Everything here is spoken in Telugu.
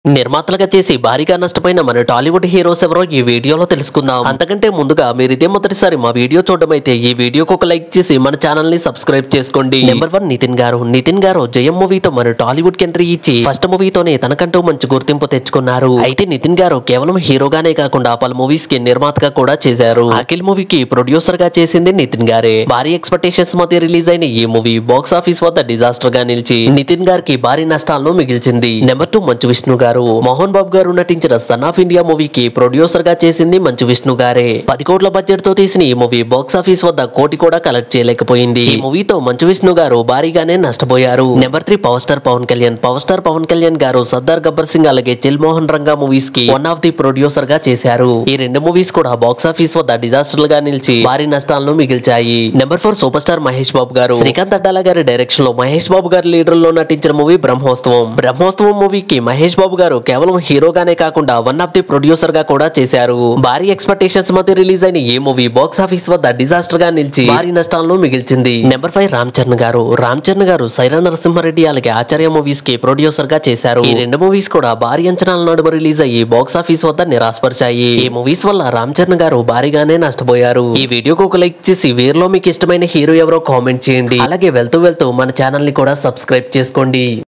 నిర్మాతలుగా చేసి భారీగా నష్టపోయిన మన టాలీవుడ్ హీరోస్ ఎవరో ఈ వీడియోలో తెలుసుకుందాం అంతకంటే ముందుగా మీరు ఇదే మొదటిసారి మా వీడియో చూడడం అయితే ఈ వీడియోకి ఒక లైక్ చేసి మన ఛానల్ ని సబ్స్క్రైబ్ చేసుకోండి నెంబర్ వన్ నితిన్ గారు నితిన్ గారు జయం మూవీతో మన టాలీవుడ్ కి ఎంట్రీ ఇచ్చి ఫస్ట్ మూవీతోనే తనకంటూ మంచి గుర్తింపు తెచ్చుకున్నారు అయితే నితిన్ గారు కేవలం హీరోగానే కాకుండా పలు మూవీస్ కి నిర్మాతగా కూడా చేశారు అఖిల్ మూవీకి ప్రొడ్యూసర్ గా చేసింది నితిన్ గారే భారీ ఎక్స్పెక్టేషన్స్ మధ్య రిలీజ్ అయిన ఈ మూవీ బాక్స్ ఆఫీస్ వద్ద డిజాస్టర్ గా నిలిచి నితిన్ గారికి భారీ నష్టాలను మిగిల్చింది నెంబర్ టూ మంచు విష్ణు గారు మోహన్ బాబు గారు నటించిన సన్ ఆఫ్ ఇండియా మూవీకి ప్రొడ్యూసర్ గా చేసింది మంచు విష్ణు గారే పది కోట్ల బడ్జెట్ తో తీసిన ఈ మూవీ బాక్స్ ఆఫీస్ వద్ద కోటి కూడా కలెక్ట్ చేయలేకపోయింది ఈ మూవీతో మంచు విష్ణు గారు భారీగానే నష్టపోయారు number three power star Pawan Kalyan power star Pawan Kalyan గారు సర్దార్ గబ్బర్ సింగ్ అలాగే చిల్ మోహన్ రంగా మూవీస్ కి వన్ ఆఫ్ ది ప్రొడ్యూసర్ గా చేశారు ఈ రెండు మూవీస్ కూడా బాక్స్ ఆఫీస్ వద్ద డిజాస్టర్ గా నిలిచి భారీ నష్టాలను మిగిల్చాయి number four super star Mahesh Babu గారు శ్రీకాంత్ అడ్డాల గారి డైరెక్షన్ లో మహేష్ బాబు గారి లీడర్ లో నటించిన మూవీ బ్రహ్మోత్సవం బ్రహ్మోత్సవం మూవీకి మహేష్ బాబు గారు కేవలం హీరోగానే కాకుండా వన్ ఆఫ్ ది ప్రొడ్యూసర్ గా కూడా చేశారు భారీ ఎక్స్పెక్టేషన్స్ మధ్య రిలీజ్ అయిన ఈ మూవీ బాక్స్ ఆఫీస్ వద్ద డిజాస్టర్ గా నిలిచి భారీ నష్టాలను మిగిల్చింది నెంబర్ ఫైవ్ రామ్ చరణ్ గారు రామ్ చరణ్ గారు సైరా నరసింహారెడ్డి అలాగే ఆచార్య మూవీస్ కి ప్రొడ్యూసర్ గా చేశారు ఈ రెండు మూవీస్ కూడా భారీ అంచనాల నడుమ రిలీజ్ అయ్యి బాక్స్ ఆఫీస్ వద్ద నిరాశపరిచాయి ఈ మూవీస్ వల్ల రామ్ చరణ్ గారు భారీగానే నష్టపోయారు ఈ వీడియోకి ఒక లైక్ చేసి వీరిలో మీకు ఇష్టమైన హీరో ఎవరో కామెంట్ చేయండి అలాగే వెళ్తూ వెళ్తూ మన ఛానల్ ని కూడా సబ్స్క్రైబ్ చేసుకోండి